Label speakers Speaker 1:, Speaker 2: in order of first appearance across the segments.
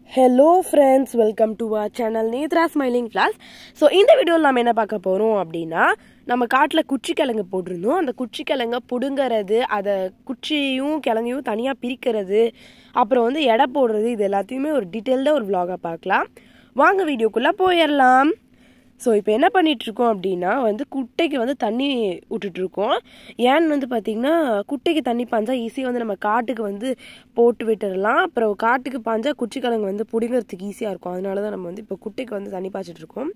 Speaker 1: hello friends welcome to our channel Netra smiling class so இந்த வீடியோவில் நம்ம என்ன பார்க்க போகிறோம் அப்படின்னா நம்ம காட்டில் குச்சி கிழங்கு போட்டிருந்தோம் அந்த குச்சி கிழங்க பிடுங்கிறது அதை குச்சியும் கிழங்கையும் தனியாக பிரிக்கிறது அப்புறம் வந்து எடை போடுறது இது எல்லாத்தையுமே ஒரு டீட்டெயில்டாக ஒரு vlog-ஆ பார்க்கலாம் வாங்க வீடியோக்குள்ளே போயிடலாம் ஸோ இப்போ என்ன பண்ணிட்டு இருக்கோம் அப்படின்னா வந்து குட்டைக்கு வந்து தண்ணி விட்டுட்டு இருக்கோம் ஏன்னு வந்து பார்த்தீங்கன்னா குட்டைக்கு தண்ணி பாஞ்சா ஈஸியாக வந்து நம்ம காட்டுக்கு வந்து போட்டு விட்டுறலாம் அப்புறம் காட்டுக்கு பாஞ்சா குச்சிக்கிழங்கு வந்து பிடிங்கிறதுக்கு ஈஸியாக இருக்கும் அதனால தான் நம்ம வந்து இப்போ குட்டைக்கு வந்து தண்ணி பாய்ச்சிட்டு இருக்கோம்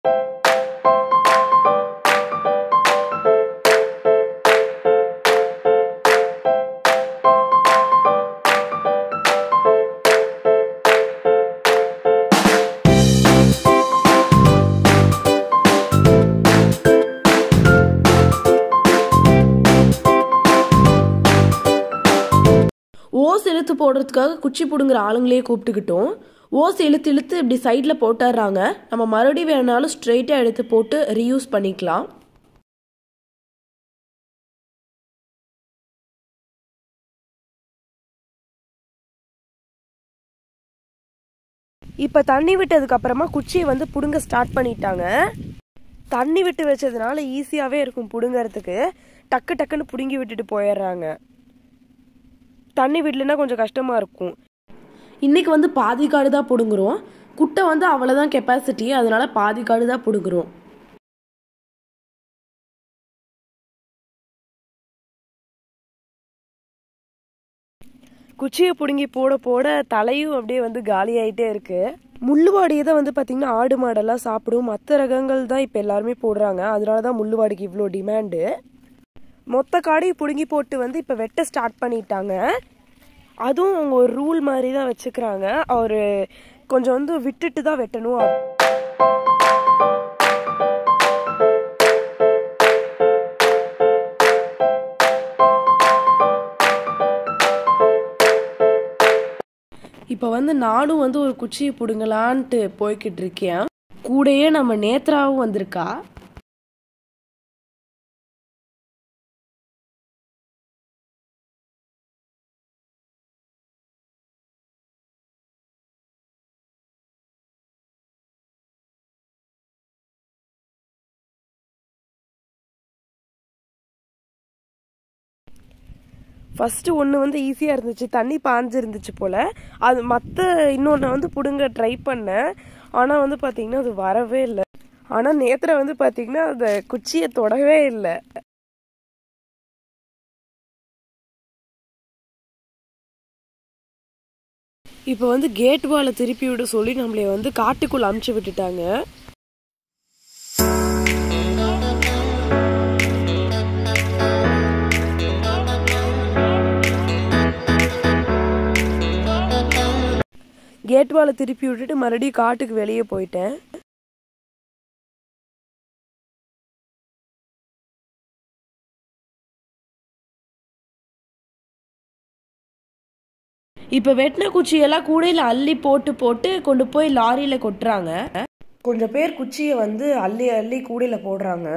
Speaker 1: ஓஸ் இழுத்து போடுறதுக்காக குச்சி பிடுங்குற ஆளுங்களே கூப்பிட்டுக்கிட்டோம் ஓஸ் இழுத்து இழுத்து இப்படி சைடில் போட்டுடுறாங்க நம்ம மறுபடியும் வேணாலும் ஸ்ட்ரெயிட்டாக எடுத்து போட்டு ரீயூஸ் பண்ணிக்கலாம் இப்போ தண்ணி விட்டதுக்கு அப்புறமா குச்சியை வந்து பிடுங்க ஸ்டார்ட் பண்ணிட்டாங்க தண்ணி விட்டு வச்சதுனால ஈஸியாகவே இருக்கும் பிடுங்கிறதுக்கு டக்கு டக்குன்னு பிடுங்கி விட்டுட்டு போயிடுறாங்க தண்ணி விடலைன்னா கொஞ்சம் கஷ்டமாக இருக்கும் இன்றைக்கி வந்து பாதி காடு தான் பிடுங்குறோம் குட்டை வந்து அவ்வளோதான் கெப்பாசிட்டி அதனால பாதி காடு தான் பிடுங்குறோம் குச்சியை பிடுங்கி போட போட தலையும் அப்படியே வந்து காலியாயிட்டே இருக்கு முள்ளுவாடியை தான் வந்து பார்த்தீங்கன்னா ஆடு மாடெல்லாம் சாப்பிடும் மற்ற ரகங்கள் தான் இப்போ எல்லாருமே போடுறாங்க அதனால தான் முள்ளுவாடிக்கு இவ்வளோ டிமாண்டு மொத்த காடையும் பிடுங்கி போட்டு வந்து இப்போ வெட்ட ஸ்டார்ட் பண்ணிட்டாங்க அதுவும் அவங்க ஒரு ரூல் மாதிரி தான் வச்சுக்கிறாங்க ஒரு கொஞ்சம் வந்து விட்டுட்டு தான் வெட்டணும் இப்போ வந்து நானும் வந்து ஒரு குச்சியை பிடுங்கலான்ட்டு போய்கிட்டு இருக்கேன் கூடயே நம்ம நேத்ராவும் வந்திருக்கா ஃபஸ்ட்டு ஒன்று வந்து ஈஸியாக இருந்துச்சு தண்ணி பாஞ்சு இருந்துச்சு போல் அது மற்ற இன்னொன்று வந்து பிடுங்க ட்ரை பண்ணேன் ஆனால் வந்து பார்த்திங்கன்னா அது வரவே இல்லை ஆனால் நேத்திர வந்து பார்த்திங்கன்னா அந்த குச்சியை தொடவே இல்லை இப்போ வந்து கேட் வாலை திருப்பி விட சொல்லி நம்மளை வந்து காட்டுக்குள்ள அமுச்சு விட்டுட்டாங்க கேட் வாலை திருப்பி விட்டுட்டு மறுபடியும் காட்டுக்கு வெளியே போயிட்டேன் இப்போ வெட்டின குச்சியெல்லாம் கூடையில் அள்ளி போட்டு போட்டு கொண்டு போய் லாரியில் கொட்டுறாங்க கொஞ்சம் பேர் குச்சியை வந்து அள்ளி அள்ளி கூடையில் போடுறாங்க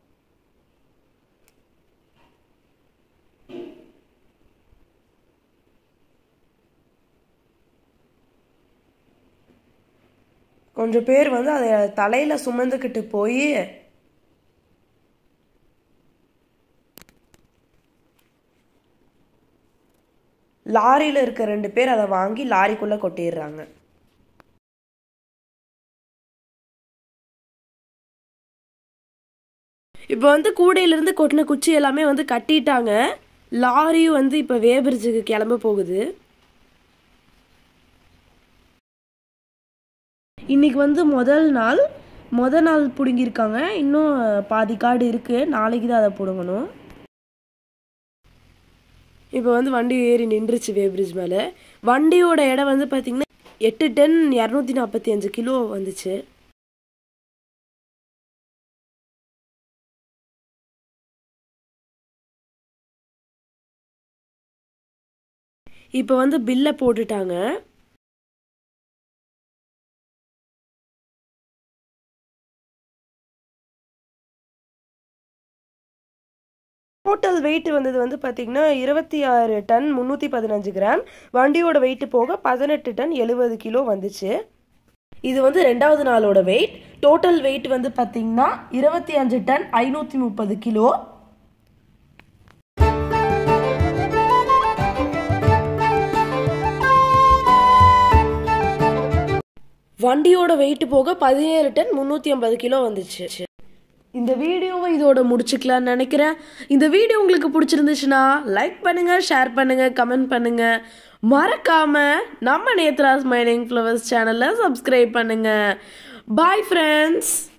Speaker 1: கொஞ்சம் பேர் வந்து அதை தலையில சுமந்துக்கிட்டு போய் லாரியில் இருக்க ரெண்டு பேர் அதை வாங்கி லாரிக்குள்ள கொட்டிடுறாங்க இப்போ வந்து கூடையிலிருந்து கொட்டின குச்சி எல்லாமே வந்து கட்டிட்டாங்க லாரியும் வந்து இப்போ வேபிரிட்ஜுக்கு கிளம்ப போகுது இன்னைக்கு வந்து முதல் நாள் முத நாள் பிடுங்கியிருக்காங்க இன்னும் பாதி காடு இருக்கு நாளைக்கு தான் அதை பிடுங்கணும் இப்போ வந்து வண்டி ஏறி நின்றுச்சு வேபிரிட்ஜ் மேலே வண்டியோட எடை வந்து பார்த்தீங்கன்னா எட்டு டன் இரநூத்தி நாற்பத்தி அஞ்சு கிலோ வந்துச்சு இப்போ வந்து பில்லை போட்டுட்டாங்க டோட்டல் வெயிட் வந்தது வந்து பார்த்தீங்கன்னா இருபத்தி ஆறு டன் முந்நூற்றி பதினஞ்சு கிராம் வண்டியோட வெயிட் போக பதினெட்டு டன் எழுபது கிலோ வந்துச்சு இது வந்து ரெண்டாவது நாளோட வெயிட் டோட்டல் வெயிட் வந்து பார்த்தீங்கன்னா இருபத்தி அஞ்சு டன் ஐநூற்றி முப்பது கிலோ வண்டியோட வெயிட் போக பதினேழு டன் முந்நூற்றி ஐம்பது கிலோ வந்துச்சு இந்த வீடியோவை இதோட முடிச்சுக்கலாம்னு நினைக்கிறேன் இந்த வீடியோ உங்களுக்கு பிடிச்சிருந்துச்சுன்னா லைக் பண்ணுங்க ஷேர் பண்ணுங்க கமெண்ட் பண்ணுங்க மறக்காம நம்ம நேத்ரா ஸ்மைலிங் ஃப்ளவர்ஸ் சேனலை சப்ஸ்கிரைப் பண்ணுங்க பாய் ஃப்ரெண்ட்ஸ்